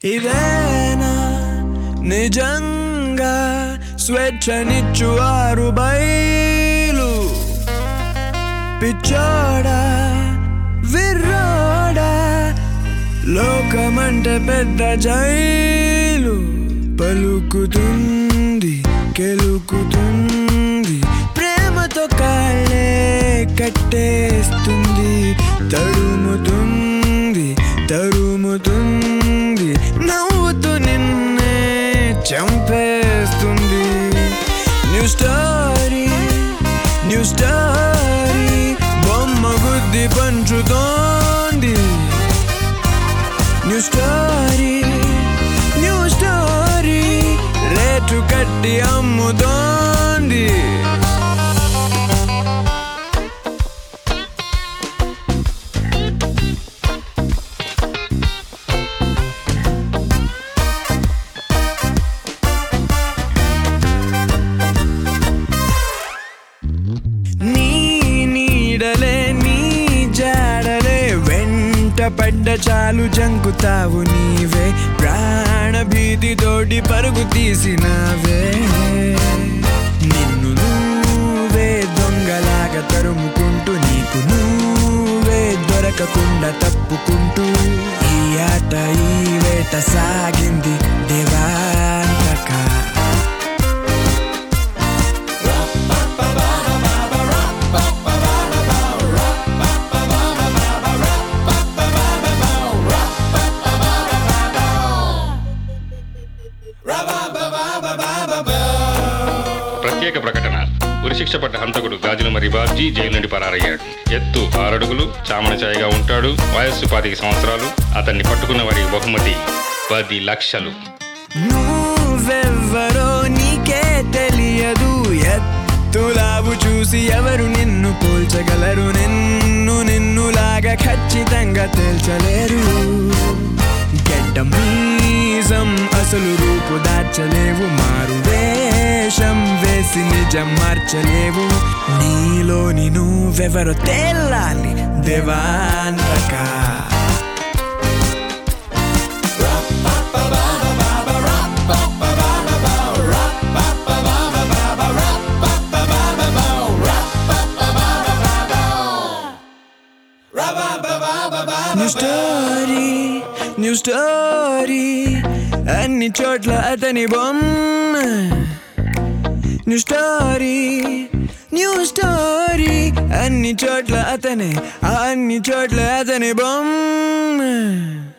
ఇదేనా నిజంగా స్వేచ్ఛనిచ్చువారు బయలు పిచ్చోడా విర్రోడా లోకమంటే పెద్ద జైలు పలుకుతుంది కెలుకుతుంది ప్రేమతో కాళ్ళే కట్టేస్తుంది తడుముతుంది తరుముతుంది నవ్వుతూ నిన్నే చంపేస్తుంది న్యూ స్టోరీ న్యూ స్టోరీ బొమ్మ గుద్ది పంచుతోంది new story new story rate కట్టి అమ్ముతోంది నీ నీడలే నీ జాడలే వెంట పడ్డ చాలు జంకుతావు నీవే ప్రాణ భీతితోటి పరుగు తీసినావే నిన్ను నువ్వే దొంగలాగా తరుముకుంటూ నీకు నువ్వే దొరకకుండా తప్పుకుంటూ ఈ ఆట ఈ వేట సాగింది దేవాంతకా ప్రత్యేక ప్రకటన ఉరిశిక్ష పడ్డ హంతకుడు గాజుల మరి బాబ్జీ జైలు నుండి పరారయ్యాడు ఎత్తు ఆరడుగులు చామన ఛాయగా ఉంటాడు వయస్సు పాతిక సంవత్సరాలు అతన్ని పట్టుకున్న వారి బహుమతి పది లక్షలు నువ్వెవ్వరో నీకే తెలియదు ఎత్తులావు చూసి ఎవరు నిన్ను పోల్చగలరు నిన్ను నిన్నులాగా ఖచ్చితంగా తేల్చలేరు గడ్డ మీసం అసలు రూపు దాచలేవు మారు వేషం వేసి నిజం మార్చలేవు నీలోని నువ్వెవరో తేలాలి దేవాంతకా న్యూ స్టోరీ న్యూ స్టోరీ అన్ని చోట్ల అతని బొమ్మ న్యూ స్టోరీ న్యూ స్టోరీ అన్ని చోట్ల అతనే ఆ అన్ని చోట్ల అతని బొమ్మ